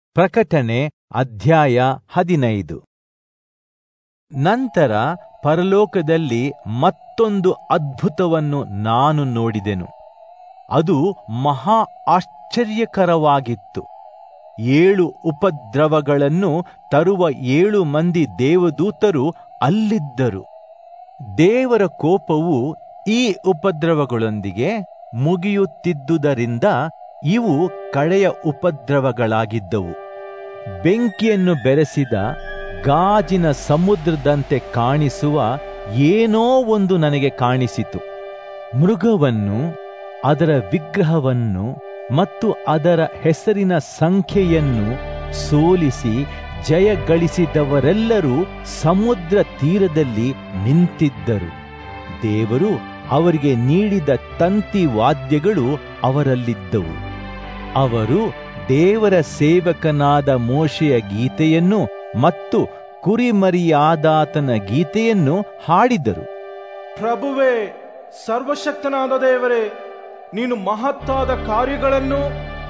ಪ್ರಕಟಣೆ ಅಧ್ಯಾಯ ಹದಿನೈದು ನಂತರ ಪರಲೋಕದಲ್ಲಿ ಮತ್ತೊಂದು ಅದ್ಭುತವನ್ನು ನಾನು ನೋಡಿದೆನು ಅದು ಮಹಾ ಆಶ್ಚರ್ಯಕರವಾಗಿತ್ತು ಏಳು ಉಪದ್ರವಗಳನ್ನು ತರುವ ಏಳು ಮಂದಿ ದೇವದೂತರು ಅಲ್ಲಿದ್ದರು ದೇವರ ಕೋಪವು ಈ ಉಪದ್ರವಗಳೊಂದಿಗೆ ಮುಗಿಯುತ್ತಿದ್ದುದರಿಂದ ಇವು ಕಡೆಯ ಉಪದ್ರವಗಳಾಗಿದ್ದವು ಬೆಂಕಿಯನ್ನು ಬೆರೆಸಿದ ಗಾಜಿನ ಸಮುದ್ರದಂತೆ ಕಾಣಿಸುವ ಏನೋ ಒಂದು ನನಗೆ ಕಾಣಿಸಿತು ಮೃಗವನ್ನು ಅದರ ವಿಗ್ರಹವನ್ನು ಮತ್ತು ಅದರ ಹೆಸರಿನ ಸಂಖ್ಯೆಯನ್ನು ಸೋಲಿಸಿ ಜಯ ಗಳಿಸಿದವರೆಲ್ಲರೂ ಸಮುದ್ರ ತೀರದಲ್ಲಿ ನಿಂತಿದ್ದರು ದೇವರು ಅವರಿಗೆ ನೀಡಿದ ತಂತಿ ವಾದ್ಯಗಳು ಅವರಲ್ಲಿದ್ದವು ಅವರು ದೇವರ ಸೇವಕನಾದ ಮೋಶೆಯ ಗೀತೆಯನ್ನು ಮತ್ತು ಕುರಿಮರಿಯಾದಾತನ ಗೀತೆಯನ್ನು ಹಾಡಿದರು ಪ್ರಭುವೇ ಸರ್ವಶಕ್ತನಾದ ದೇವರೇ ನೀನು ಮಹತ್ತಾದ ಕಾರ್ಯಗಳನ್ನು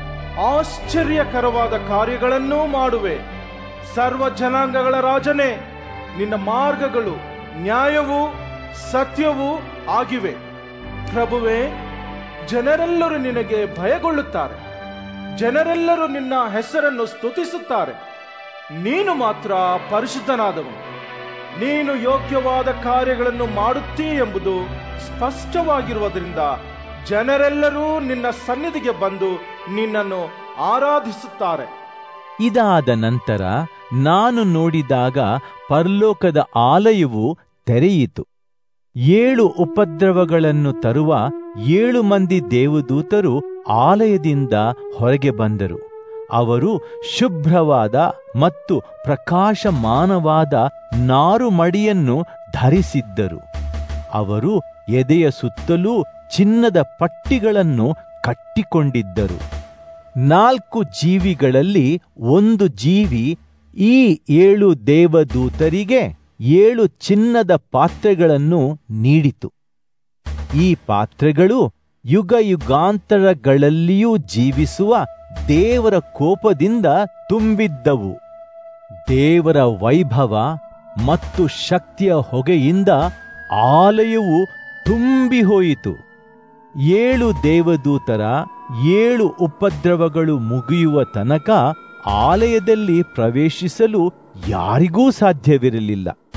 ಆಶ್ಚರ್ಯಕರವಾದ ಕಾರ್ಯಗಳನ್ನೂ ಮಾಡುವೆ ಸರ್ವ ಜನಾಂಗಗಳ ರಾಜನೇ ನಿನ್ನ ಮಾರ್ಗಗಳು ನ್ಯಾಯವೂ ಸತ್ಯವೂ ಆಗಿವೆ ಪ್ರಭುವೇ ಜನರೆಲ್ಲರೂ ನಿನಗೆ ಭಯಗೊಳ್ಳುತ್ತಾರೆ ಜನರೆಲ್ಲರೂ ನಿನ್ನ ಹೆಸರನ್ನು ಸ್ತುತಿಸುತ್ತಾರೆ ನೀನು ಮಾತ್ರ ಪರಿಶುದ್ಧನಾದವನು ನೀನು ಯೋಗ್ಯವಾದ ಕಾರ್ಯಗಳನ್ನು ಮಾಡುತ್ತೀ ಎಂಬುದು ಸ್ಪಷ್ಟವಾಗಿರುವುದರಿಂದ ಜನರೆಲ್ಲರೂ ನಿನ್ನ ಸನ್ನಿಧಿಗೆ ಬಂದು ನಿನ್ನನ್ನು ಆರಾಧಿಸುತ್ತಾರೆ ಇದಾದ ನಂತರ ನಾನು ನೋಡಿದಾಗ ಪರಲೋಕದ ಆಲಯವು ತೆರೆಯಿತು ಏಳು ಉಪದ್ರವಗಳನ್ನು ತರುವ ಏಳು ಮಂದಿ ದೇವದೂತರು ಆಲಯದಿಂದ ಹೊರಗೆ ಬಂದರು ಅವರು ಶುಭ್ರವಾದ ಮತ್ತು ಪ್ರಕಾಶಮಾನವಾದ ನಾರುಮಡಿಯನ್ನು ಧರಿಸಿದ್ದರು ಅವರು ಎದೆಯ ಸುತ್ತಲೂ ಚಿನ್ನದ ಪಟ್ಟಿಗಳನ್ನು ಕಟ್ಟಿಕೊಂಡಿದ್ದರು ನಾಲ್ಕು ಜೀವಿಗಳಲ್ಲಿ ಒಂದು ಜೀವಿ ಈ ಏಳು ದೇವದೂತರಿಗೆ ಏಳು ಚಿನ್ನದ ಪಾತ್ರೆಗಳನ್ನು ನೀಡಿತು ಈ ಪಾತ್ರೆಗಳು ಯುಗ ಯುಗಾಂತರಗಳಲ್ಲಿಯೂ ಜೀವಿಸುವ ದೇವರ ಕೋಪದಿಂದ ತುಂಬಿದ್ದವು ದೇವರ ವೈಭವ ಮತ್ತು ಶಕ್ತಿಯ ಹೊಗೆಯಿಂದ ಆಲಯವು ತುಂಬಿ ಹೋಯಿತು ಏಳು ದೇವದೂತರ ಏಳು ಉಪದ್ರವಗಳು ಮುಗಿಯುವ ತನಕ ಆಲಯದಲ್ಲಿ ಪ್ರವೇಶಿಸಲು ಯಾರಿಗೂ ಸಾಧ್ಯವಿರಲಿಲ್ಲ